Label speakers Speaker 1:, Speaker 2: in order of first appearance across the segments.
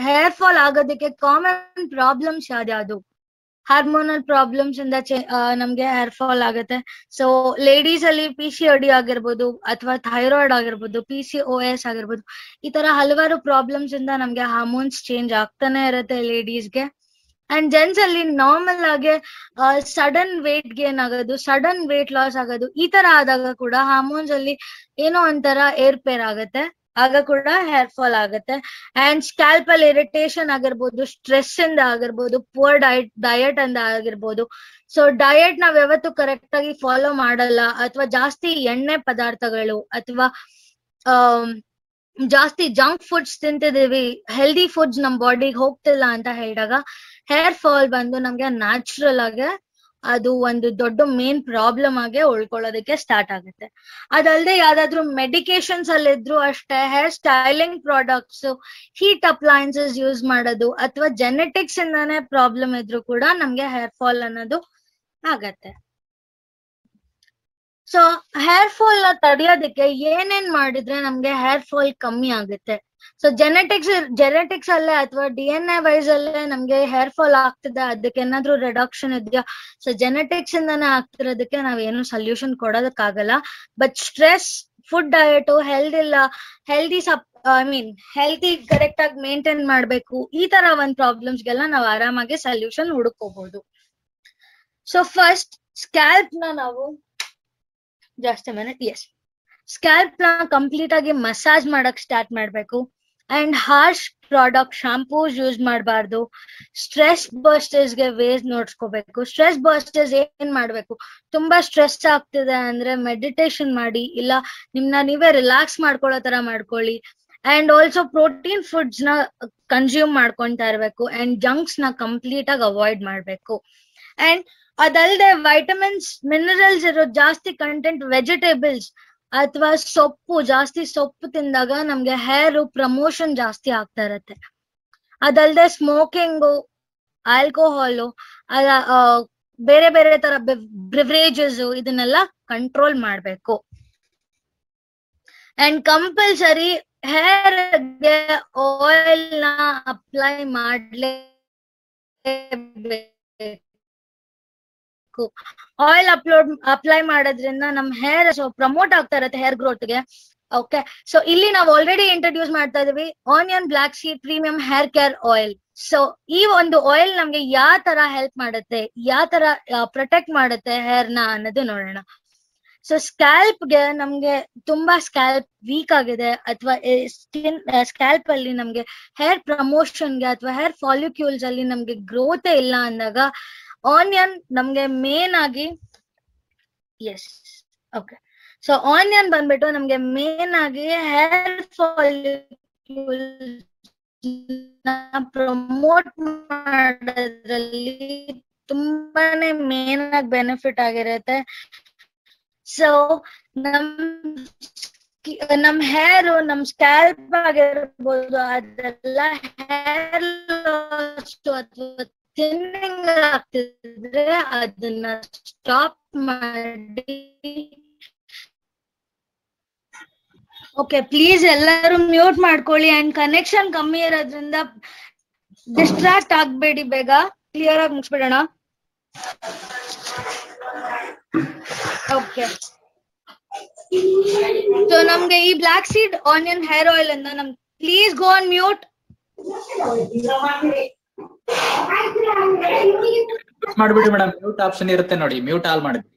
Speaker 1: hair fall ಆಗೋದಕ್ಕೆ common problems ಯಾವ್ದ್ಯಾವ್ದು hormonal problems ಇಂದ ಚೆ- ಆ, ನಮ್ಗೆ ಹೇರ್ ಫಾಲ್ ಆಗುತ್ತೆ ಸೊ ಲೇಡೀಸ್ ಅಲ್ಲಿ ಪಿ ಸಿ ಡಿ ಆಗಿರ್ಬೋದು ಅಥವಾ ಥೈರಾಯ್ಡ್ ಆಗಿರ್ಬೋದು ಪಿ ಸಿ ಓ ಎಸ್ ಆಗಿರ್ಬೋದು ಈ ತರ ಹಲವಾರು ಪ್ರಾಬ್ಲಮ್ಸ್ ಇಂದ ನಮ್ಗೆ ಹಾರ್ಮೋನ್ಸ್ ಚೇಂಜ್ ಆಗ್ತಾನೆ ಇರುತ್ತೆ ಲೇಡೀಸ್ಗೆ ಅಂಡ್ ಜೆಂಟ್ಸ್ ಅಲ್ಲಿ ನಾರ್ಮಲ್ ಆಗಿ ಸಡನ್ ವೇಟ್ ಗೇನ್ ಆಗೋದು ಸಡನ್ ವೇಟ್ ಲಾಸ್ ಆಗೋದು ಈ ತರ ಆದಾಗ ಕೂಡ ಹಾರ್ಮೋನ್ಸ್ ಅಲ್ಲಿ ಏನೋ ಒಂಥರ ಏರ್ಪೇರ್ ಆಗುತ್ತೆ ಆಗ ಕೂಡ ಹೇರ್ ಫಾಲ್ ಆಗುತ್ತೆ ಅಂಡ್ ಸ್ಕ್ಯಾಲ್ಪ್ ಅಲ್ಲಿ ಇರಿಟೇಷನ್ ಆಗಿರ್ಬೋದು ಸ್ಟ್ರೆಸ್ ಇಂದ ಆಗಿರ್ಬೋದು ಪುವರ್ ಡಯಟ್ ಡಯಟ್ ಇಂದ ಆಗಿರ್ಬೋದು ಸೊ ಡಯಟ್ ನಾವ್ ಯಾವತ್ತು ಕರೆಕ್ಟ್ ಆಗಿ ಫಾಲೋ ಮಾಡಲ್ಲ ಅಥವಾ ಜಾಸ್ತಿ ಎಣ್ಣೆ ಪದಾರ್ಥಗಳು ಅಥವಾ ಆಮ್, ಜಾಸ್ತಿ ಜಂಕ್ ಫುಡ್ಸ್ ತಿಂತಿದೀವಿ ಹೆಲ್ದಿ ಫುಡ್ಸ್ ನಮ್ ಬಾಡಿಗೆ ಹೋಗ್ತಿಲ್ಲ ಅಂತ ಹೇಳಿದಾಗ ಹೇರ್ ಫಾಲ್ ಬಂದು ನಮ್ಗೆ ನ್ಯಾಚುರಲ್ ಆಗಿ ಅದು ಒಂದು ದೊಡ್ಡ ಮೇನ್ ಪ್ರಾಬ್ಲಮ್ ಆಗಿ ಉಳ್ಕೊಳ್ಳೋದಕ್ಕೆ ಸ್ಟಾರ್ಟ್ ಆಗುತ್ತೆ ಅದಲ್ಲದೆ ಯಾವ್ದಾದ್ರು ಮೆಡಿಕೇಶನ್ಸ್ ಅಲ್ಲಿ ಇದ್ರು ಅಷ್ಟೇ hair styling products heat appliances use ಮಾಡೋದು ಅಥವಾ ಜೆನೆಟಿಕ್ಸ್ ಇಂದಾನೆ ಪ್ರಾಬ್ಲಮ್ ಇದ್ರು ಕೂಡ ನಮ್ಗೆ ಹೇರ್ ಫಾಲ್ ಅನ್ನೋದು ಆಗತ್ತೆ ಸೊ ಹೇರ್ ಫಾಲ್ ನ ತಡೆಯೋದಕ್ಕೆ ಏನೇನ್ ಮಾಡಿದ್ರೆ ನಮ್ಗೆ ಹೇರ್ ಫಾಲ್ ಕಮ್ಮಿ ಆಗುತ್ತೆ ಸೊ ಜೆನೆಟಿಕ್ಸ್ ಜೆನೆಟಿಕ್ಸ್ ಅಲ್ಲೇ ಅಥವಾ ಡಿ ಎನ್ ಎ ವೈಸ್ ಅಲ್ಲೇ ನಮ್ಗೆ ಹೇರ್ ಫಾಲ್ ಆಗ್ತಿದೆ ಅದಕ್ಕೆ ಏನಾದ್ರೂ ರಿಡಕ್ಷನ್ ಇದೆಯಾ ಸೊ ಜೆನೆಟಿಕ್ಸ್ ಇಂದಾನೆ ಆಗ್ತಿರೋದಕ್ಕೆ ನಾವೇನು ಸೊಲ್ಯೂಷನ್ ಕೊಡೋದಕ್ಕಾಗಲ್ಲ but stress food diet health ಇಲ್ಲ ಹೆಲ್ದಿ ಸಪ್ ಐ ಮೀನ್ ಹೆಲ್ತಿ ಕರೆಕ್ಟ್ ಆಗಿ ಮೇಂಟೈನ್ ಮಾಡ್ಬೇಕು ಈ ತರ ಒಂದ್ ಪ್ರಾಬ್ಲಮ್ಸ್ ಗೆಲ್ಲ ನಾವ್ ಆರಾಮಾಗಿ ಸೊಲ್ಯೂಷನ್ ಹುಡುಕೋಬಹುದು ಸೊ ಫಸ್ಟ್ ಸ್ಕ್ಯಾಲ್ಪ್ ನ ನಾವು ಜಾಸ್ತಿ ಮಿನಿಟ್ ಎಸ್ ಸ್ಕ್ಯಾಲ್ಪ್ ನ ಕಂಪ್ಲೀಟ್ ಆಗಿ ಮಸಾಜ್ ಮಾಡಕ್ ಸ್ಟಾರ್ಟ್ ಮಾಡ್ಬೇಕು and harsh product shampoos use ಮಾಡಬಾರ್ದು ಸ್ಟ್ರೆಸ್ ಬಸ್ಟರ್ಸ್ ಗೆ ವೇಸ್ ನೋಡ್ಸ್ಕೋಬೇಕು ಸ್ಟ್ರೆಸ್ ಬಸ್ಟರ್ಸ್ ಏನ್ ಮಾಡ್ಬೇಕು ತುಂಬಾ ಸ್ಟ್ರೆಸ್ ಆಗ್ತಿದೆ ಅಂದ್ರೆ ಮೆಡಿಟೇಷನ್ ಮಾಡಿ ಇಲ್ಲ ನಿಮ್ನ ನೀವೇ ರಿಲ್ಯಾಕ್ಸ್ ಮಾಡ್ಕೊಳ್ಳೋ ತರ ಮಾಡ್ಕೊಳ್ಳಿ ಅಂಡ್ ಆಲ್ಸೋ ಪ್ರೋಟೀನ್ ಫುಡ್ಸ್ ನ ಕನ್ಸ್ಯೂಮ್ ಮಾಡ್ಕೊಂತಾ ಇರ್ಬೇಕು ಅಂಡ್ ಜಂಕ್ಸ್ ನ ಕಂಪ್ಲೀಟ್ ಆಗಿ ಅವಾಯ್ಡ್ ಮಾಡ್ಬೇಕು ಅಂಡ್ ಅದಲ್ದೆ ವೈಟಮಿನ್ಸ್ ಮಿನರಲ್ಸ್ ಇರೋ ಜಾಸ್ತಿ ಕಂಟೆಂಟ್ ವೆಜಿಟೇಬಲ್ಸ್ ಅಥವಾ ಸೊಪ್ಪು ಜಾಸ್ತಿ ಸೊಪ್ಪು ತಿಂದಾಗ ನಮ್ಗೆ ಹೇರ್ ಪ್ರಮೋಷನ್ ಜಾಸ್ತಿ ಆಗ್ತಾ ಇರತ್ತೆ ಅದಲ್ದೆ ಸ್ಮೋಕಿಂಗು ಆಲ್ಕೋಹಾಲು ಅದ ಆ, ಬೇರೆ ಬೇರೆ ತರ ಬ್ರಿವರೇಜಸ್ ಇದನ್ನೆಲ್ಲ ಕಂಟ್ರೋಲ್ ಮಾಡ್ಬೇಕು ಅಂಡ್ ಕಂಪಲ್ಸರಿ ಹೇರ್ ಗೆ ಆಯಿಲ್ ನ ಅಪ್ಲೈ ಮಾಡ್ಲೇಬೇಕು ಆಯಿಲ್ ಅಪ್ಲೋಡ್ ಅಪ್ಲೈ ಮಾಡೋದ್ರಿಂದ ನಮ್ ಹೇರ್ ಪ್ರಮೋಟ್ ಆಗ್ತಾ ಇರತ್ತೆ ಹೇರ್ ಗ್ರೋತ್ ಗೆ ಓಕೆ ಸೊ ಇಲ್ಲಿ ನಾವು ಆಲ್ರೆಡಿ ಇಂಟ್ರೊಡ್ಯೂಸ್ ಮಾಡ್ತಾ ಇದೀವಿ onion black seed premium hair care oil so ಈ ಒಂದು ಆಯಿಲ್ ನಮ್ಗೆ ಯಾವ ತರ ಹೆಲ್ಪ್ ಮಾಡುತ್ತೆ ಯಾವ ತರ ಪ್ರೊಟೆಕ್ಟ್ ಮಾಡುತ್ತೆ ಹೇರ್ ನ ಅನ್ನೋದು ನೋಡೋಣ ಸೊ ಸ್ಕ್ಯಾಲ್ಪ್ ಗೆ ನಮ್ಗೆ ತುಂಬಾ ಸ್ಕ್ಯಾಲ್ಪ್ ವೀಕ್ ಆಗಿದೆ ಅಥವಾ ಸ್ಕಿನ್ ಸ್ಕ್ಯಾಲ್ಪ್ ಅಲ್ಲಿ ನಮ್ಗೆ ಹೇರ್ ಪ್ರಮೋಷನ್ ಗೆ ಅಥವಾ ಹೇರ್ ಫಾಲಿಕ್ಯೂಲ್ಸ್ ಅಲ್ಲಿ ನಮ್ಗೆ ಗ್ರೋತ್ ಇಲ್ಲ ಅಂದಾಗ ಆನಿಯನ್ ನಮ್ಗೆ ಮೇನ್ ಆಗಿ ಎಸ್ ಓಕೆ ಸೊ ಆನಿಯನ್ ಬಂದ್ಬಿಟ್ಟು ನಮ್ಗೆ ಮೇನ್ ಆಗಿ ಹೇರ್ ಫಾಲಿಕ್ಯೂಲ್ ಪ್ರಮೋಟ್ ಮಾಡೋದ್ರಲ್ಲಿ ತುಂಬಾನೇ ಮೇನ್ ಆಗಿ ಬೆನಿಫಿಟ್ ಆಗಿರತ್ತೆ ಸೊ ನಮ್ ನಮ್ ಹೇರ್ ನಮ್ ಸ್ಕ್ಯಾಲ್ಪ್ ಆಗಿರ್ಬೋದು ಅದೆಲ್ಲ ಹೇರ್ ಅಥವಾ ಥಿನ್ನಿಂಗ್ ಆಗ್ತಿದ್ರೆ ಅದನ್ನ ಸ್ಟಾಪ್ ಮಾಡಿ ಓಕೆ ಪ್ಲೀಸ್ ಎಲ್ಲರೂ ಮ್ಯೂಟ್ ಮಾಡ್ಕೊಳ್ಳಿ ಅಂಡ್ ಕನೆಕ್ಷನ್ ಕಮ್ಮಿ ಇರೋದ್ರಿಂದ ಡಿಸ್ಟ್ರಾಕ್ಟ್ ಆಗ್ಬೇಡಿ ಬೇಗ ಕ್ಲಿಯರ್ ಆಗಿ ಮುಗಿಸ್ಬಿಡೋಣ ಓಕೆ ಸೊ ನಮ್ಗೆ ಈ black seed onion hair oil ಅಂತ ನಮ್ ಪ್ಲೀಸ್ ಗೋ ಆನ್ ಮ್ಯೂಟ್
Speaker 2: ಮಾಡ್ಬಿಡಿ ಮೇಡಮ್ ಮ್ಯೂಟ್ ಆಪ್ಷನ್ ಇರುತ್ತೆ ನೋಡಿ ಮ್ಯೂಟ್ ಆಲ್ ಮಾಡಿ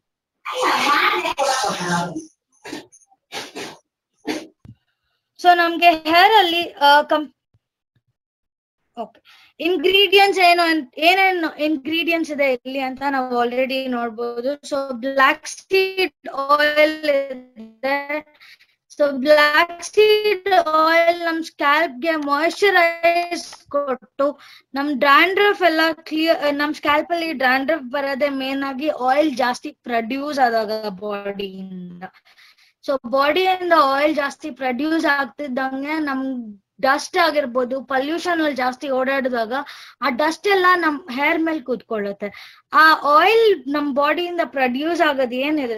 Speaker 1: ಸೊ ನಮ್ಗೆ ಹೇರ್ ಅಲ್ಲಿ ಕಂ ಓಕೆ ಇಂಗ್ರೀಡಿಯಂಟ್ಸ್ ಏನು ಅಂತ ಏನೇನು ಇಂಗ್ರೀಡಿಯಂಟ್ಸ್ ಇದೆ ಇಲ್ಲಿ ಅಂತ ನಾವು ಆಲ್ರೆಡಿ ನೋಡ್ಬೋದು ಸೊ ಬ್ಲಾಕ್ ಸೀಡ್ ಆಯಿಲ್ ಇದೆ ಸೊ ಬ್ಲಾಕ್ ಸೀಡ್ ಆಯಿಲ್ ನಮ್ ಸ್ಕ್ಯಾಲ್ಪ್ ಗೆ ಮಾಯಿಶ್ಚರೈಸ್ ಕೊಟ್ಟು ನಮ್ ಡ್ರಾಂಡ್ರಫ್ ಎಲ್ಲ ಕ್ಲಿಯರ್ ನಮ್ ಸ್ಕ್ಯಾಲ್ಪ್ ಅಲ್ಲಿ ಡ್ರಾಂಡ್ರಫ್ ಬರೋದೇ ಮೇನ್ ಆಗಿ ಆಯಿಲ್ ಜಾಸ್ತಿ ಪ್ರೊಡ್ಯೂಸ್ ಆದಾಗ ಬಾಡಿಯಿಂದ ಸೊ ಬಾಡಿಯಿಂದ ಆಯಿಲ್ ಜಾಸ್ತಿ ಪ್ರೊಡ್ಯೂಸ್ ಆಗ್ತಿದ್ದಂಗೆ ನಮ್ ಡಸ್ಟ್ ಆಗಿರ್ಬೋದು ಪಲ್ಯೂಷನ್ ಅಲ್ಲಿ ಜಾಸ್ತಿ ಓಡಾಡಿದಾಗ ಆ ಡಸ್ಟ್ ಎಲ್ಲ ನಮ್ ಹೇರ್ ಮೇಲೆ ಕೂತ್ಕೊಳ್ಳುತ್ತೆ ಆ ಆಯಿಲ್ ನಮ್ ಬಾಡಿಯಿಂದ ಪ್ರೊಡ್ಯೂಸ್ ಆಗೋದ್ ಏನಿರುತ್ತೆ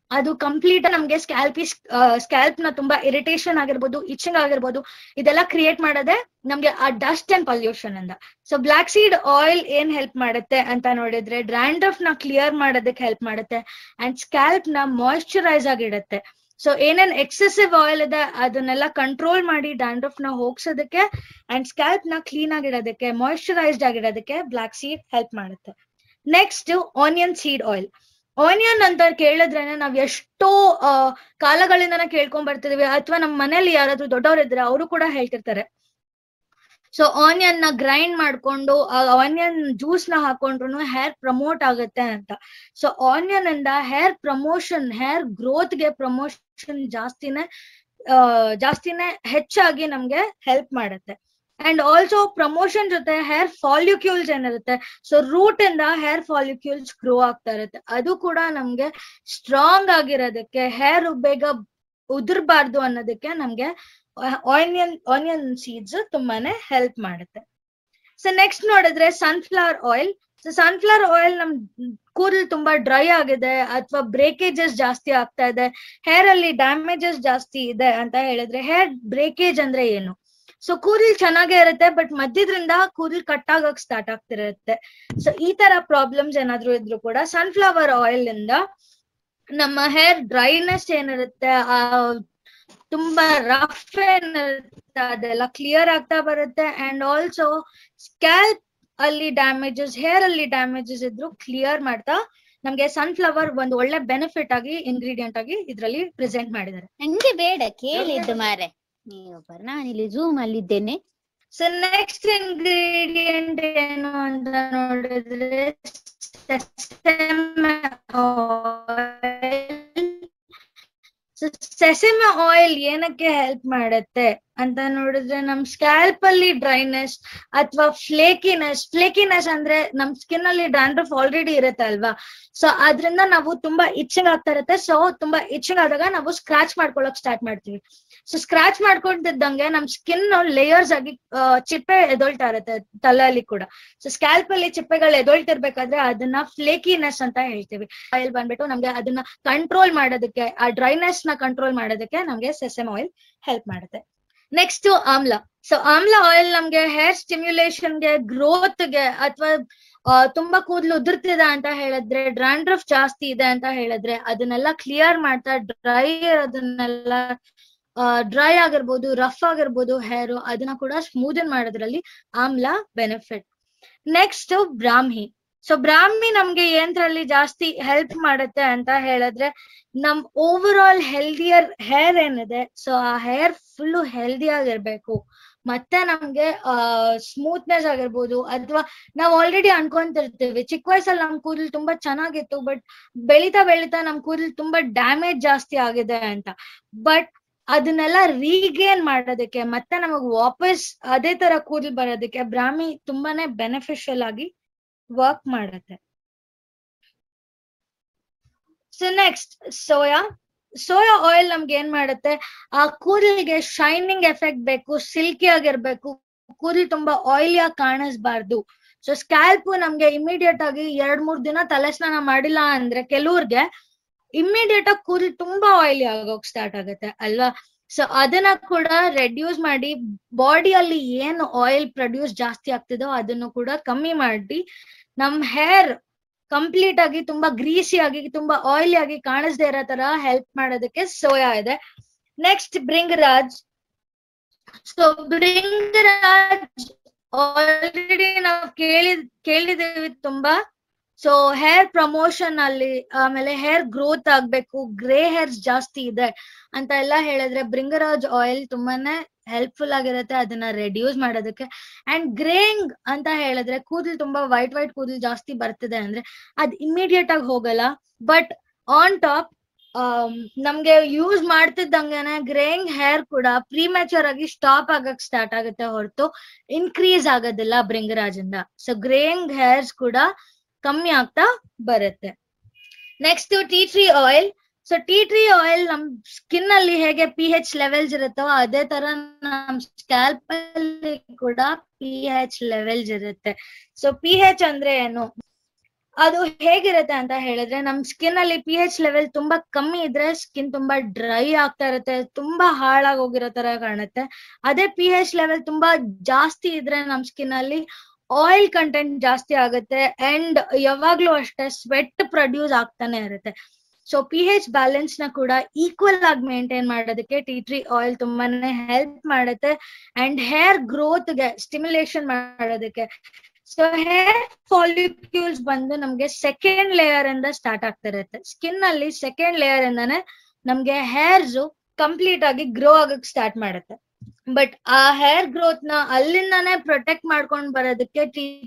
Speaker 1: ಅದು ಕಂಪ್ಲೀಟ್ ನಮ್ಗೆ ಸ್ಕ್ಯಾಲ್ಪಿ ಸ್ಕ್ಯಾಲ್ಪ್ ನ ತುಂಬಾ ಇರಿಟೇಷನ್ ಆಗಿರ್ಬೋದು ಇಚಿಂಗ್ ಆಗಿರ್ಬೋದು ಇದೆಲ್ಲ ಕ್ರಿಯೇಟ್ ಮಾಡೋದೇ ನಮ್ಗೆ ಆ ಡಸ್ಟ್ ಅಂಡ್ ಪೊಲ್ಯೂಷನ್ ಇಂದ ಸೊ ಬ್ಲಾಕ್ ಸೀಡ್ ಆಯಿಲ್ ಏನ್ ಹೆಲ್ಪ್ ಮಾಡುತ್ತೆ ಅಂತ ನೋಡಿದ್ರೆ ಡ್ರ್ಯಾಂಡ್ರಫ್ ನ ಕ್ಲಿಯರ್ ಮಾಡೋದಕ್ಕೆ ಹೆಲ್ಪ್ ಮಾಡುತ್ತೆ ಅಂಡ್ ಸ್ಕ್ಯಾಲ್ಪ್ ನ ಮಾಯಿಶ್ಚರೈಸ್ ಆಗಿಡುತ್ತೆ ಸೊ ಏನೇನ್ ಎಕ್ಸೆಸಿವ್ ಆಯಿಲ್ ಇದೆ ಅದನ್ನೆಲ್ಲ ಕಂಟ್ರೋಲ್ ಮಾಡಿ ಡ್ಯಾಂಡ್ರಫ್ ನ ಹೋಗ್ಸೋದಕ್ಕೆ ಅಂಡ್ ಸ್ಕ್ಯಾಲ್ಪ್ ನ ಕ್ಲೀನ್ ಆಗಿಡೋದಕ್ಕೆ ಮಾಯಿಶ್ಚರೈಸ್ಡ್ ಆಗಿಡೋದಕ್ಕೆ ಬ್ಲಾಕ್ ಸೀಡ್ ಹೆಲ್ಪ್ ಮಾಡುತ್ತೆ next onion seed oil onion ಅಂತ ಕೇಳಿದ್ರೇನೆ ನಾವ್ ಎಷ್ಟೋ ಕಾಲಗಳಿಂದನೇ ಕೇಳ್ಕೊಂಡ್ ಬರ್ತಿದೀವಿ ಅಥವಾ ನಮ್ಮ ಮನೇಲಿ ಯಾರಾದ್ರೂ ದೊಡ್ಡವ್ರು ಇದ್ರೆ ಅವರು ಕೂಡ ಹೇಳ್ತಿರ್ತಾರೆ ಸೊ ಆನಿಯನ್ ನ ಗ್ರೈಂಡ್ ಮಾಡ್ಕೊಂಡು ಆನಿಯನ್ ಜ್ಯೂಸ್ ನ ಹಾಕೊಂಡ್ರು ಹೇರ್ ಪ್ರಮೋಟ್ ಆಗುತ್ತೆ ಅಂತ ಸೊ ಆನಿಯನ್ ಇಂದ ಹೇರ್ ಪ್ರಮೋಷನ್ ಹೇರ್ ಗ್ರೋತ್ ಗೆ ಪ್ರಮೋಷನ್ ಜಾಸ್ತಿನೇ ಜಾಸ್ತಿನೇ ಹೆಚ್ಚಾಗಿ ನಮ್ಗೆ ಹೆಲ್ಪ್ ಮಾಡುತ್ತೆ ಅಂಡ್ ಆಲ್ಸೋ ಪ್ರಮೋಷನ್ ಜೊತೆ ಹೇರ್ ಫಾಲ್ಯುಕ್ಯೂಲ್ಸ್ ಏನಿರುತ್ತೆ ಸೊ ರೂಟ್ ಇಂದ ಹೇರ್ ಫಾಲ್ಯುಕ್ಯೂಲ್ಸ್ ಗ್ರೋ ಆಗ್ತಾ ಇರುತ್ತೆ ಅದು ಕೂಡ ನಮ್ಗೆ ಸ್ಟ್ರಾಂಗ್ ಆಗಿರೋದಕ್ಕೆ ಹೇರ್ ಬೇಗ ಉದುರ್ಬಾರ್ದು ಅನ್ನೋದಕ್ಕೆ ನಮ್ಗೆ ಆನಿಯನ್ ಆನಿಯನ್ ಸೀಡ್ಸ್ ತುಂಬಾನೇ ಹೆಲ್ಪ್ ಮಾಡುತ್ತೆ ಸೊ ನೆಕ್ಸ್ಟ್ ನೋಡಿದ್ರೆ sunflower oil so sunflower oil ನಮ್ ಕೂದಲು ತುಂಬಾ ಡ್ರೈ ಆಗಿದೆ ಅಥವಾ ಬ್ರೇಕೇಜಸ್ ಜಾಸ್ತಿ ಆಗ್ತಾ ಇದೆ ಹೇರ್ ಅಲ್ಲಿ ಡ್ಯಾಮೇಜಸ್ ಜಾಸ್ತಿ ಇದೆ ಅಂತ ಹೇಳಿದ್ರೆ ಹೇರ್ ಬ್ರೇಕೇಜ್ ಅಂದ್ರೆ ಏನು ಸೊ ಕೂದಲು ಚೆನ್ನಾಗೇ ಇರುತ್ತೆ ಬಟ್ ಮಧ್ಯದ್ರಿಂದ ಕೂದಲು ಕಟ್ ಆಗಕ್ ಸ್ಟಾರ್ಟ್ ಆಗ್ತಿರುತ್ತೆ ಸೊ ಈ ತರ ಪ್ರಾಬ್ಲಮ್ಸ್ ಏನಾದ್ರು ಇದ್ರು ಕೂಡ ಸನ್ಫ್ಲವರ್ ಆಯಿಲ್ ಇಂದ ನಮ್ಮ ಹೇರ್ ಡ್ರೈನೆಸ್ ಏನಿರುತ್ತೆ ಆ ತುಂಬಾ ರಫ್ ಏನಿರುತ್ತೆ ಅದೆಲ್ಲ ಕ್ಲಿಯರ್ ಆಗ್ತಾ ಬರುತ್ತೆ ಅಂಡ್ ಆಲ್ಸೋ ಸ್ಕ್ಯಾಲ್ಪ್ ಅಲ್ಲಿ ಡ್ಯಾಮೇಜಸ್ ಹೇರ್ ಅಲ್ಲಿ ಡ್ಯಾಮೇಜಸ್ ಇದ್ರು ಕ್ಲಿಯರ್ ಮಾಡ್ತಾ ನಮ್ಗೆ ಸನ್ಫ್ಲವರ್ ಒಂದು ಒಳ್ಳೆ ಬೆನಿಫಿಟ್ ಆಗಿ ಇಂಗ್ರೀಡಿಯಂಟ್ ಆಗಿ ಇದ್ರಲ್ಲಿ ಪ್ರೆಸೆಂಟ್ ಮಾಡಿದ್ದಾರೆ
Speaker 3: ನಂಗೆ ಬೇಡ ಕೇಳಿದ್ದು ಮಾರೆ ನೀವೊಬ್ಬರು ನಾನಿಲ್ಲಿ ಝೂಮ್ ಅಲ್ಲಿ ಇದ್ದೇನೆ
Speaker 1: ಸೊ ನೆಕ್ಸ್ಟ್ ಇಂಗ್ರೀಡಿಯಂಟ್ ಏನು ಅಂತ ನೋಡಿದ್ರೆ ಸೆಸೆಮೆ ಆಯಿಲ್ ಏನಕ್ಕೆ ಹೆಲ್ಪ್ ಮಾಡುತ್ತೆ ಅಂತ ನೋಡಿದ್ರೆ ನಮ್ ಸ್ಕ್ಯಾಲ್ಪ್ ಅಲ್ಲಿ ಡ್ರೈನೆಸ್ ಅಥವಾ ಫ್ಲೇಕಿನೆಸ್ ಫ್ಲೇಕಿನೆಸ್ ಅಂದ್ರೆ ನಮ್ ಸ್ಕಿನ್ ಅಲ್ಲಿ ಡ್ಯಾಂಡ್ರಫ್ ಆಲ್ರೆಡಿ ಇರುತ್ತೆ ಅಲ್ವಾ ಸೊ ಅದ್ರಿಂದ ನಾವು ತುಂಬಾ ಇಚ್ಚಿಂಗ್ ಆಗ್ತಾ ಇರುತ್ತೆ ಸೊ ತುಂಬಾ ಇಚ್ಚಿಂಗ್ ಆದಾಗ ನಾವು ಸ್ಕ್ರಾಚ್ ಮಾಡ್ಕೊಳಕ್ ಸ್ಟಾರ್ಟ್ ಮಾಡ್ತೀವಿ ಸೊ ಸ್ಕ್ರಾಚ್ ಮಾಡ್ಕೊಂತಿದ್ದಂಗೆ ನಮ್ ಸ್ಕಿನ್ ಲೇಯರ್ಸ್ ಆಗಿ ಚಿಪ್ಪೆ ಎದೊಳ್ತಾ ಇರುತ್ತೆ ತಲೆಯಲ್ಲಿ ಕೂಡ ಸೊ ಸ್ಕ್ಯಾಲ್ಪ್ ಅಲ್ಲಿ ಚಿಪ್ಪೆಗಳು ಎದೊಳ್ತಿರ್ಬೇಕಾದ್ರೆ ಅದನ್ನ ಫ್ಲೇಕಿನೆಸ್ ಅಂತ ಹೇಳ್ತೀವಿ ಆಯಿಲ್ ಬಂದ್ಬಿಟ್ಟು ನಮ್ಗೆ ಅದನ್ನ ಕಂಟ್ರೋಲ್ ಮಾಡೋದಕ್ಕೆ ಆ ಡ್ರೈನೆಸ್ ನ ಕಂಟ್ರೋಲ್ ಮಾಡೋದಕ್ಕೆ ನಮ್ಗೆ ಸೆಸೆಮ್ ಆಯಿಲ್ ಹೆಲ್ಪ್ ಮಾಡುತ್ತೆ next amla so amla oil ನಮ್ಗೆ ಹೇರ್ ಸ್ಟಿಮ್ಯುಲೇಷನ್ ಗೆ ಗ್ರೋತ್ ಗೆ ಅಥವಾ ತುಂಬಾ ಕೂದಲು ಉದುರ್ತಿದೆ ಅಂತ ಹೇಳಿದ್ರೆ ಡ್ರಾಂಡ್ರಫ್ ಜಾಸ್ತಿ ಇದೆ ಅಂತ ಹೇಳಿದ್ರೆ ಅದನ್ನೆಲ್ಲ ಕ್ಲಿಯರ್ ಮಾಡ್ತಾ ಡ್ರೈ ಅದನ್ನೆಲ್ಲ ಡ್ರೈ ಆಗಿರ್ಬೋದು ರಫ್ ಆಗಿರ್ಬೋದು ಹೇರ್ ಅದನ್ನ ಕೂಡ ಸ್ಮೂದನ್ ಮಾಡೋದ್ರಲ್ಲಿ amla benefit next brahmi so brahmi ನಮ್ಗೆ ಏನ್ರಲ್ಲಿ ಜಾಸ್ತಿ ಹೆಲ್ಪ್ ಮಾಡುತ್ತೆ ಅಂತ ಹೇಳಿದ್ರೆ ನಮ್ ಓವರ್ ಆಲ್ ಹೆಲ್ದಿಯರ್ ಹೇರ್ ಏನಿದೆ ಸೊ ಆ ಹೇರ್ ಫುಲ್ಲು ಹೆಲ್ದಿ ಆಗಿರ್ಬೇಕು ಮತ್ತೆ ನಮ್ಗೆ ಆ ಸ್ಮೂತ್ನೆಸ್ ಆಗಿರ್ಬೋದು ಅಥವಾ ನಾವ್ ಆಲ್ರೆಡಿ ಅನ್ಕೊಂತಿರ್ತೀವಿ ಚಿಕ್ಕ ವಯಸ್ಸಲ್ಲಿ ನಮ್ ಕೂದಲು ತುಂಬಾ ಚೆನ್ನಾಗಿತ್ತು ಬಟ್ ಬೆಳಿತಾ ಬೆಳಿತಾ ನಮ್ ಕೂದಲು ತುಂಬಾ ಡ್ಯಾಮೇಜ್ ಜಾಸ್ತಿ ಆಗಿದೆ ಅಂತ ಬಟ್ ಅದನ್ನೆಲ್ಲ ರೀಗೇನ್ ಮಾಡೋದಕ್ಕೆ ಮತ್ತೆ ನಮಗ್ ವಾಪಸ್ ಅದೇ ತರ ಕೂದಲು ಬರೋದಕ್ಕೆ ಬ್ರಾಹ್ಮಿ ತುಂಬಾನೇ ಬೆನಿಫಿಷಿಯಲ್ ಆಗಿ ವರ್ಕ್ ಮಾಡುತ್ತೆ so next soya soya oil ನಮ್ಗೆ ಏನ್ ಮಾಡುತ್ತೆ ಆ ಕೂದಲಿಗೆ ಶೈನಿಂಗ್ ಎಫೆಕ್ಟ್ ಬೇಕು ಸಿಲ್ಕಿ ಆಗಿರ್ಬೇಕು ಕೂದಲು ತುಂಬಾ ಆಯಿಲಿ ಆಗಿ ಕಾಣಿಸ್ಬಾರ್ದು ಸೊ ಸ್ಕ್ಯಾಲ್ಪ್ ನಮ್ಗೆ ಇಮಿಡಿಯೇಟ್ ಆಗಿ ಎರಡ್ ಮೂರ್ ದಿನ ತಲೆ ಸ್ನಾನ ಮಾಡಿಲ್ಲ ಅಂದ್ರೆ ಕೆಲವ್ರಿಗೆ ಇಮಿಡಿಯೇಟ್ ಆಗಿ ಕೂದಲು ತುಂಬಾ ಆಯಿಲಿ ಆಗೋಕ್ ಸ್ಟಾರ್ಟ್ ಆಗುತ್ತೆ ಅಲ್ವಾ ಸೊ ಅದನ್ನ ಕೂಡ ರೆಡ್ಯೂಸ್ ಮಾಡಿ ಬಾಡಿಯಲ್ಲಿ ಏನು ಆಯಿಲ್ ಪ್ರೊಡ್ಯೂಸ್ ಜಾಸ್ತಿ ಆಗ್ತಿದೋ ಅದನ್ನು ಕೂಡ ಕಮ್ಮಿ ಮಾಡಿ ನಮ್ ಹೇರ್ ಕಂಪ್ಲೀಟ್ ಆಗಿ ತುಂಬಾ ಗ್ರೀಸಿ ಆಗಿ ತುಂಬಾ ಆಯಿಲಿ ಆಗಿ ಕಾಣಿಸ್ದೇ ಇರೋ ತರ ಹೆಲ್ಪ್ ಮಾಡೋದಕ್ಕೆ ಸೋಯಾ ಇದೆ next bhringraj so bhringraj already ನಾವು ಕೇಳಿ ಕೇಳಿದೇವಿ ತುಂಬಾ ಸೊ ಹೇರ್ ಪ್ರಮೋಷನ್ ಅಲ್ಲಿ ಆಮೇಲೆ ಹೇರ್ ಗ್ರೋತ್ ಆಗ್ಬೇಕು ಗ್ರೇ ಹೇರ್ಸ್ ಜಾಸ್ತಿ ಇದೆ ಅಂತ ಎಲ್ಲ ಹೇಳಿದ್ರೆ ಬ್ರಿಂಗರಾಜ್ ಆಯಿಲ್ ತುಂಬಾನೇ ಹೆಲ್ಪ್ಫುಲ್ ಆಗಿರುತ್ತೆ ಅದನ್ನ ರೆಡ್ಯೂಸ್ ಮಾಡೋದಕ್ಕೆ ಅಂಡ್ ಗ್ರೇಯಿಂಗ್ ಅಂತ ಹೇಳಿದ್ರೆ ಕೂದಲು ತುಂಬಾ ವೈಟ್ ವೈಟ್ ಕೂದಲು ಜಾಸ್ತಿ ಬರ್ತಿದೆ ಅಂದ್ರೆ ಅದ್ ಇಮಿಡಿಯೇಟ್ ಆಗಿ ಹೋಗಲ್ಲ ಬಟ್ ಆನ್ ಟಾಪ್ ನಮ್ಗೆ ಯೂಸ್ ಮಾಡ್ತಿದ್ದಂಗೆನೆ ಗ್ರೇಯಿಂಗ್ ಹೇರ್ ಕೂಡ ಪ್ರೀಮ್ಯಾಚರ್ ಆಗಿ ಸ್ಟಾಪ್ ಆಗಕ್ ಸ್ಟಾರ್ಟ್ ಆಗುತ್ತೆ ಹೊರತು ಇನ್ಕ್ರೀಸ್ ಆಗೋದಿಲ್ಲ ಬ್ರಿಂಗರಾಜ್ ಇಂದ ಸೊ ಗ್ರೇಯಿಂಗ್ ಹೇರ್ಸ್ ಕೂಡ ಕಮ್ಮಿ ಆಗ್ತಾ ಬರುತ್ತೆ next tea tree oil so tea tree oil ನಮ್ ಸ್ಕಿನ್ ಅಲ್ಲಿ ಹೇಗೆ ಪಿ ಹೆಚ್ ಲೆವೆಲ್ಸ್ ಇರುತ್ತೋ ಅದೇ ತರ ನಮ್ ಸ್ಕ್ಯಾಲ್ಪ್ ಅಲ್ಲಿ ಕೂಡ ಪಿ ಹೆಚ್ ಲೆವೆಲ್ಸ್ ಇರುತ್ತೆ ಸೊ ಪಿ ಹೆಚ್ ಅಂದ್ರೆ ಏನು ಅದು ಹೇಗಿರುತ್ತೆ ಅಂತ ಹೇಳಿದ್ರೆ ನಮ್ ಸ್ಕಿನ್ ಅಲ್ಲಿ ಪಿ ಎಚ್ ಲೆವೆಲ್ ತುಂಬಾ ಕಮ್ಮಿ ಇದ್ರೆ ಸ್ಕಿನ್ ತುಂಬಾ ಡ್ರೈ ಆಗ್ತಾ ಇರುತ್ತೆ ತುಂಬಾ ಹಾಳಾಗಿ ಹೋಗಿರೋ ತರ ಕಾಣುತ್ತೆ ಅದೇ ಪಿ ಎಚ್ ಲೆವೆಲ್ ತುಂಬಾ ಜಾಸ್ತಿ ಇದ್ರೆ ನಮ್ ಸ್ಕಿನ್ ಅಲ್ಲಿ ಆಯಿಲ್ ಕಂಟೆಂಟ್ ಜಾಸ್ತಿ ಆಗುತ್ತೆ ಅಂಡ್ ಯಾವಾಗ್ಲೂ ಅಷ್ಟೇ ಸ್ವೆಟ್ ಪ್ರೊಡ್ಯೂಸ್ ಆಗ್ತಾನೆ ಇರುತ್ತೆ ಸೊ ಪಿ ಹೆಚ್ ಬ್ಯಾಲೆನ್ಸ್ ನ ಕೂಡ ಈಕ್ವಲ್ ಆಗಿ ಮೇಂಟೈನ್ ಮಾಡೋದಕ್ಕೆ ಟಿ ಟ್ರೀ ಆಯಿಲ್ ತುಂಬಾನೇ ಹೆಲ್ಪ್ ಮಾಡುತ್ತೆ ಅಂಡ್ ಹೇರ್ ಗ್ರೋತ್ ಗೆ ಸ್ಟಿಮ್ಯುಲೇಷನ್ ಮಾಡೋದಕ್ಕೆ ಸೊ ಹೇರ್ ಫಾಲಿಕ್ಯೂಲ್ಸ್ ಬಂದು ನಮ್ಗೆ ಸೆಕೆಂಡ್ ಲೇಯರ್ ಇಂದ ಸ್ಟಾರ್ಟ್ ಆಗ್ತಾ ಇರುತ್ತೆ ಸ್ಕಿನ್ ಅಲ್ಲಿ ಸೆಕೆಂಡ್ ಲೇಯರ್ ಇಂದಾನೆ ನಮ್ಗೆ ಹೇರ್ಸ್ ಕಂಪ್ಲೀಟ್ ಆಗಿ ಗ್ರೋ ಆಗಕ್ ಸ್ಟಾರ್ಟ್ ಮಾಡುತ್ತೆ ಬಟ್ ಆ ಹೇರ್ ಗ್ರೋತ್ ನ ಅಲ್ಲಿಂದಾನೇ ಪ್ರೊಟೆಕ್ಟ್ ಮಾಡ್ಕೊಂಡ್ ಬರೋದಕ್ಕೆ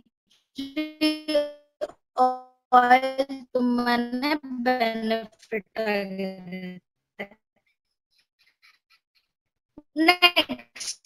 Speaker 1: ಆಯಿಲ್ ತುಂಬಾನೇ ಬೆನಿಫಿಟ್ ಆಗಿರುತ್ತೆ ನೆಕ್ಸ್ಟ್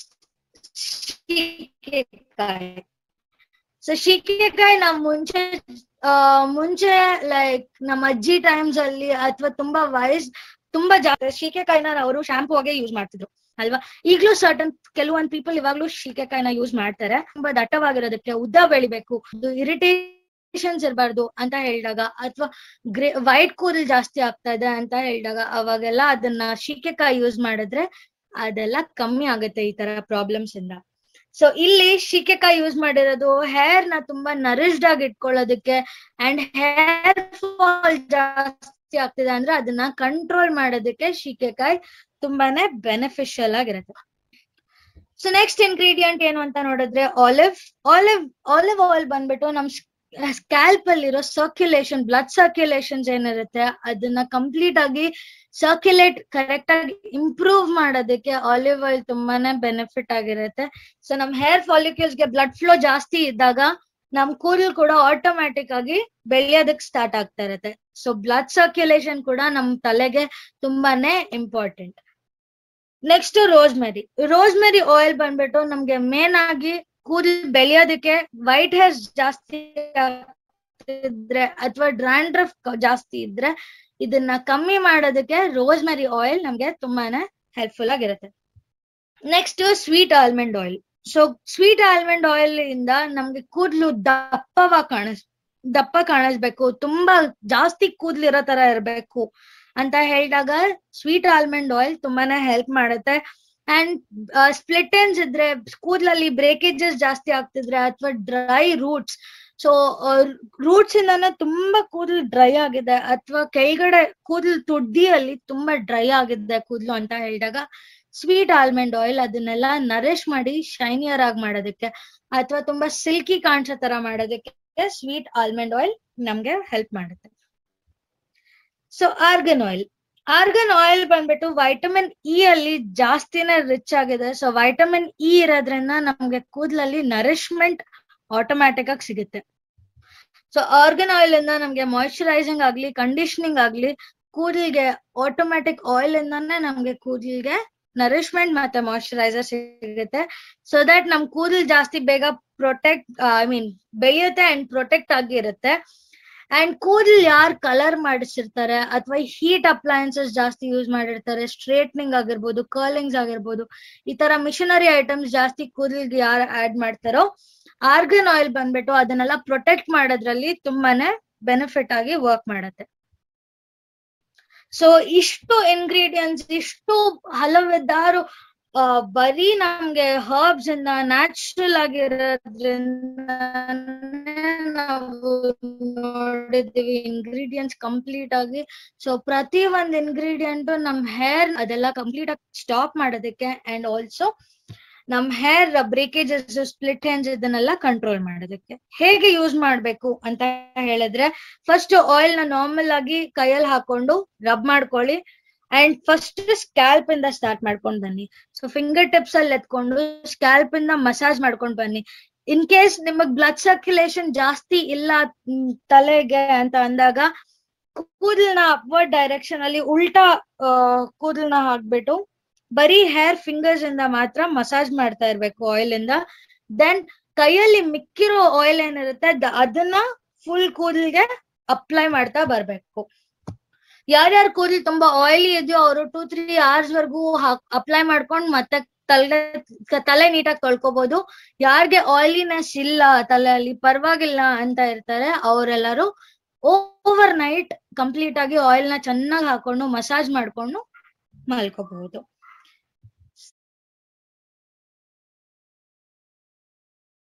Speaker 1: ಶೀಕೆಕಾಯಿ ಸೊ ಶೀಕೆಕಾಯಿ ನಾವ್ ಮುಂಚೆ ಆ ಮುಂಚೆ ಲೈಕ್ ನಮ್ಮ ಅಜ್ಜಿ ಟೈಮ್ಸ್ ಅಲ್ಲಿ ಅಥವಾ ತುಂಬಾ ವಯಸ್ ತುಂಬಾ ಜಾಸ್ತಿ ಶೀಕೆಕಾಯಿನ ಅವರು ಶಾಂಪೂ ಆಗಿ ಯೂಸ್ ಮಾಡ್ತಿದ್ರು ಅಲ್ವಾ ಈಗ್ಲೂ ಸರ್ಟನ್ ಕೆಲವೊಂದ್ ಪೀಪಲ್ ಇವಾಗ್ಲೂ ಶೀಕೆಕಾಯಿನ ಯೂಸ್ ಮಾಡ್ತಾರೆ ತುಂಬಾ ದಟ್ಟವಾಗಿರೋದಕ್ಕೆ ಉದ್ದ ಬೆಳಿಬೇಕು ಇರಿಟೇಷನ್ಸ್ ಇರಬಾರ್ದು ಅಂತ ಹೇಳಿದಾಗ ಅಥವಾ ಗ್ರೇ ವೈಟ್ ಕೂದಲ್ ಜಾಸ್ತಿ ಆಗ್ತಾ ಇದೆ ಅಂತ ಹೇಳಿದಾಗ ಅವಾಗೆಲ್ಲ ಅದನ್ನ ಶೀಕೆಕಾಯಿ ಯೂಸ್ ಮಾಡಿದ್ರೆ ಅದೆಲ್ಲ ಕಮ್ಮಿ ಆಗುತ್ತೆ ಈ ತರ ಪ್ರಾಬ್ಲಮ್ಸ್ ಇಂದ ಸೊ ಇಲ್ಲಿ ಶೀಕೆಕಾಯಿ ಯೂಸ್ ಮಾಡಿರೋದು ಹೇರ್ ನ ತುಂಬಾ ನರಿಶ್ಡ್ ಆಗಿ ಇಟ್ಕೊಳ್ಳೋದಕ್ಕೆ ಅಂಡ್ ಹೇರ್ ಫಾಲ್ ಜಾಸ್ತಿ ಆಗ್ತಿದೆ ಅಂದ್ರೆ ಅದನ್ನ ಕಂಟ್ರೋಲ್ ಮಾಡೋದಕ್ಕೆ ಶೀಕೆಕಾಯಿ ತುಂಬಾನೇ ಬೆನಿಫಿಷಿಯಲ್ ಆಗಿರುತ್ತೆ ಸೊ ನೆಕ್ಸ್ಟ್ ಇಂಗ್ರೀಡಿಯಂಟ್ ಏನು ಅಂತ ನೋಡಿದ್ರೆ ಆಲಿವ್ ಆಲಿವ್ ಆಲಿವ್ ಆಯಿಲ್ ಬಂದ್ಬಿಟ್ಟು ನಮ್ ಸ್ಕ್ಯಾಲ್ಪ್ ಅಲ್ಲಿರೋ ಸರ್ಕ್ಯುಲೇಷನ್ ಬ್ಲಡ್ ಸರ್ಕ್ಯುಲೇಷನ್ಸ್ ಏನಿರುತ್ತೆ ಅದನ್ನ ಕಂಪ್ಲೀಟ್ ಆಗಿ ಸರ್ಕ್ಯುಲೇಟ್ ಕರೆಕ್ಟ್ ಆಗಿ ಇಂಪ್ರೂವ್ ಮಾಡೋದಕ್ಕೆ ಆಲಿವ್ ಆಯಿಲ್ ತುಂಬಾನೇ ಬೆನಿಫಿಟ್ ಆಗಿರುತ್ತೆ ಸೊ ನಮ್ ಹೇರ್ ಫಾಲಿಕ್ಯೂಲ್ಸ್ ಗೆ ಬ್ಲಡ್ ಫ್ಲೋ ಜಾಸ್ತಿ ಇದ್ದಾಗ ನಮ್ ಕೂದಲು ಕೂಡ ಆಟೋಮ್ಯಾಟಿಕ್ ಆಗಿ ಬೆಳೆಯೋದಕ್ ಸ್ಟಾರ್ಟ್ ಆಗ್ತಾ ಇರುತ್ತೆ ಸೊ ಬ್ಲಡ್ ಸರ್ಕ್ಯುಲೇಷನ್ ಕೂಡ ನಮ್ ತಲೆಗೆ ತುಂಬಾನೇ important next rosemary rosemary oil ಬಂದ್ಬಿಟ್ಟು ನಮ್ಗೆ ಮೇನ್ ಆಗಿ ಕೂದಲು ಬೆಳೆಯೋದಕ್ಕೆ ವೈಟ್ ಹೇರ್ಸ್ ಜಾಸ್ತಿ ಇದ್ರೆ ಅಥವಾ ಡ್ರಾಂಡ್ರಫ್ ಜಾಸ್ತಿ ಇದ್ರೆ ಇದನ್ನ ಕಮ್ಮಿ ಮಾಡೋದಕ್ಕೆ ರೋಸ್ಮೆರಿ ಆಯಿಲ್ ನಮ್ಗೆ ತುಂಬಾನೇ ಹೆಲ್ಪ್ಫುಲ್ ಆಗಿರುತ್ತೆ next sweet almond oil so sweet almond oil ಇಂದ ನಮ್ಗೆ ಕೂದಲು ದಪ್ಪವಾಗಿ ಕಾಣಿಸ್ ದಪ್ಪ ಕಾಣಿಸ್ಬೇಕು ತುಂಬಾ ಜಾಸ್ತಿ ಕೂದ್ಲಿರೋ ತರ ಇರ್ಬೇಕು ಅಂತ ಹೇಳಿದಾಗ ಸ್ವೀಟ್ ಆಲ್ಮಂಡ್ ಆಯಿಲ್ ತುಂಬಾನೇ ಹೆಲ್ಪ್ ಮಾಡುತ್ತೆ ಅಂಡ್ ಸ್ಪ್ಲಿಟ್ ಎನ್ಸ್ ಇದ್ರೆ ಕೂದ್ಲಲ್ಲಿ ಬ್ರೇಕೇಜಸ್ ಜಾಸ್ತಿ ಆಗ್ತಿದ್ರೆ ಅಥವಾ ಡ್ರೈ ರೂಟ್ಸ್ ಸೊ ರೂಟ್ಸ್ ಇಂದಾನೆ ತುಂಬಾ ಕೂದಲು ಡ್ರೈ ಆಗಿದೆ ಅಥವಾ ಕೆಳಗಡೆ ಕೂದಲು ತುಡ್ದಿಯಲ್ಲಿ ತುಂಬಾ ಡ್ರೈ ಆಗಿದೆ ಕೂದಲು ಅಂತ ಹೇಳಿದಾಗ ಸ್ವೀಟ್ ಆಲ್ಮಂಡ್ ಆಯಿಲ್ ಅದನ್ನೆಲ್ಲ ನರಿಶ್ ಮಾಡಿ ಶೈನಿಯರ್ ಆಗಿ ಮಾಡೋದಕ್ಕೆ ಅಥವಾ ತುಂಬಾ ಸಿಲ್ಕಿ ಕಾಣಿಸೋ ತರ ಮಾಡೋದಕ್ಕೆ ಸ್ವೀಟ್ ಆಲ್ಮಂಡ್ ಆಯಿಲ್ ನಮ್ಗೆ ಹೆಲ್ಪ್ ಮಾಡುತ್ತೆ so argan oil argan oil ಬಂದ್ಬಿಟ್ಟು ವೈಟಮಿನ್ ಇ ಅಲ್ಲಿ ಜಾಸ್ತಿನೇ ರಿಚ್ ಆಗಿದೆ ಸೊ ವೈಟಮಿನ್ ಇ ಇರೋದ್ರಿಂದ ನಮ್ಗೆ ಕೂದಲಲ್ಲಿ ನರಿಶ್ಮೆಂಟ್ ಆಟೋಮ್ಯಾಟಿಕ್ ಆಗಿ ಸಿಗುತ್ತೆ ಸೊ ಆರ್ಗನ್ ಆಯಿಲ್ ಇಂದ ನಮ್ಗೆ ಮಾಯಿಶ್ಚರೈಸಿಂಗ್ ಆಗ್ಲಿ ಕಂಡೀಷನಿಂಗ್ ಆಗ್ಲಿ ಕೂದಲಿಗೆ ಆಟೋಮ್ಯಾಟಿಕ್ ಆಯಿಲ್ ಇಂದಾನೆ ನಮ್ಗೆ ಕೂದಲಿಗೆ ನರಿಶ್ಮೆಂಟ್ ಮತ್ತೆ ಮಾಯಿಶ್ಚರೈಸರ್ ಸಿಗುತ್ತೆ ಸೊ ದಟ್ ನಮ್ ಕೂದಲು ಜಾಸ್ತಿ ಬೇಗ ಪ್ರೊಟೆಕ್ಟ್ ಐ ಮೀನ್ ಬೆಳೆಯುತ್ತೆ ಅಂಡ್ ಪ್ರೊಟೆಕ್ಟ್ ಆಗಿರುತ್ತೆ ಅಂಡ್ ಕೂದಲ್ ಯಾರು ಕಲರ್ ಮಾಡಿಸಿರ್ತಾರೆ ಅಥವಾ ಹೀಟ್ ಅಪ್ಲಯನ್ಸಸ್ ಜಾಸ್ತಿ ಯೂಸ್ ಮಾಡಿರ್ತಾರೆ ಸ್ಟ್ರೇಟ್ನಿಂಗ್ ಆಗಿರ್ಬೋದು ಕರ್ಲಿಂಗ್ಸ್ ಆಗಿರ್ಬೋದು ಈ ತರ ಮಿಷನರಿ ಐಟಮ್ಸ್ ಜಾಸ್ತಿ ಕೂದಲಿಗೆ ಯಾರು ಆಡ್ ಮಾಡ್ತಾರೋ ಆರ್ಗನ್ ಆಯಿಲ್ ಬಂದ್ಬಿಟ್ಟು ಅದನ್ನೆಲ್ಲ ಪ್ರೊಟೆಕ್ಟ್ ಮಾಡೋದ್ರಲ್ಲಿ ತುಂಬಾನೇ ಬೆನಿಫಿಟ್ ಆಗಿ ವರ್ಕ್ ಮಾಡುತ್ತೆ ಸೊ ಇಷ್ಟು ಇಂಗ್ರೀಡಿಯೆಂಟ್ಸ್ ಇಷ್ಟು ಹಲವಿದ್ದಾರು ಬರೀ ನಮ್ಗೆ ಹರ್ಬ್ಸ್ ಇಂದ ನ್ಯಾಚುರಲ್ ಆಗಿರೋದ್ರಿಂದ ನಾವು ನೋಡಿದೀವಿ ಇಂಗ್ರೀಡಿಯೆಂಟ್ಸ್ ಕಂಪ್ಲೀಟ್ ಆಗಿ ಸೊ ಪ್ರತಿ ಒಂದ್ ಇಂಗ್ರೀಡಿಯೆಂಟ್ ನಮ್ ಹೇರ್ ಅದೆಲ್ಲ ಕಂಪ್ಲೀಟ್ ಆಗಿ ಸ್ಟಾಪ್ ಮಾಡೋದಕ್ಕೆ ಅಂಡ್ ಆಲ್ಸೋ ನಮ್ ಹೇರ್ ಬ್ರೇಕೇಜಸ್ ಸ್ಪ್ಲಿಟ್ ಹೆಂಡ್ಸ್ ಇದನ್ನೆಲ್ಲ ಕಂಟ್ರೋಲ್ ಮಾಡೋದಕ್ಕೆ ಹೇಗೆ ಯೂಸ್ ಮಾಡ್ಬೇಕು ಅಂತ ಹೇಳಿದ್ರೆ ಫಸ್ಟ್ ಆಯಿಲ್ ನ ನಾರ್ಮಲ್ ಆಗಿ ಕೈಯಲ್ಲಿ ಹಾಕೊಂಡು ರಬ್ ಮಾಡ್ಕೊಳ್ಳಿ ಅಂಡ್ ಫಸ್ಟ್ ಸ್ಕ್ಯಾಲ್ಪ್ ಇಂದ ಸ್ಟಾರ್ಟ್ ಮಾಡ್ಕೊಂಡ್ ಬನ್ನಿ ಸೊ ಫಿಂಗರ್ ಟಿಪ್ಸ್ ಅಲ್ಲಿ ಎತ್ಕೊಂಡು ಸ್ಕ್ಯಾಲ್ಪ್ ಇಂದ ಮಸಾಜ್ ಮಾಡ್ಕೊಂಡ್ ಬನ್ನಿ ಇನ್ ಕೇಸ್ ನಿಮಗ್ ಬ್ಲಡ್ ಸರ್ಕ್ಯುಲೇಷನ್ ಜಾಸ್ತಿ ಇಲ್ಲ ತಲೆಗೆ ಅಂತ ಅಂದಾಗ ಕೂದಲ್ನ ಅಪ್ವರ್ಡ್ ಡೈರೆಕ್ಷನ್ ಅಲ್ಲಿ ಉಲ್ಟಾ ಕೂದಲ್ನ ಹಾಕ್ಬಿಟ್ಟು ಬರೀ ಹೇರ್ ಫಿಂಗರ್ಸ್ ಇಂದ ಮಾತ್ರ ಮಸಾಜ್ ಮಾಡ್ತಾ ಇರ್ಬೇಕು ಆಯಿಲ್ ಇಂದ ದೆನ್ ಕೈಯಲ್ಲಿ ಮಿಕ್ಕಿರೋ ಆಯಿಲ್ ಏನಿರುತ್ತೆ ಅದನ್ನ ಫುಲ್ ಕೂದಲ್ಗೆ ಅಪ್ಲೈ ಮಾಡ್ತಾ ಬರ್ಬೇಕು ಯಾರ್ಯಾರ ಕೂದಲು ತುಂಬಾ ಆಯಿಲಿ ಇದೆಯೋ ಅವರು ಟೂ ತ್ರೀ ಅವರ್ಸ್ ವರ್ಗು ಅಪ್ಲೈ ಮಾಡ್ಕೊಂಡ್ ಮತ್ತೆ ತಲೆ ತಲೆ ನೀಟಾಗಿ ತೊಳ್ಕೊಬಹುದು ಯಾರ್ಗೆ ಆಯಿಲಿನೆಸ್ ಇಲ್ಲ ತಲೆಯಲ್ಲಿ ಪರವಾಗಿಲ್ಲ ಅಂತ ಇರ್ತಾರೆ ಅವರೆಲ್ಲರೂ ಓವರ್ ನೈಟ್ ಕಂಪ್ಲೀಟ್ ಆಗಿ ಆಯಿಲ್ ನ ಚೆನ್ನಾಗಿ ಹಾಕೊಂಡು ಮಸಾಜ್ ಮಾಡ್ಕೊಂಡು ಮಲ್ಕೋಬಹುದು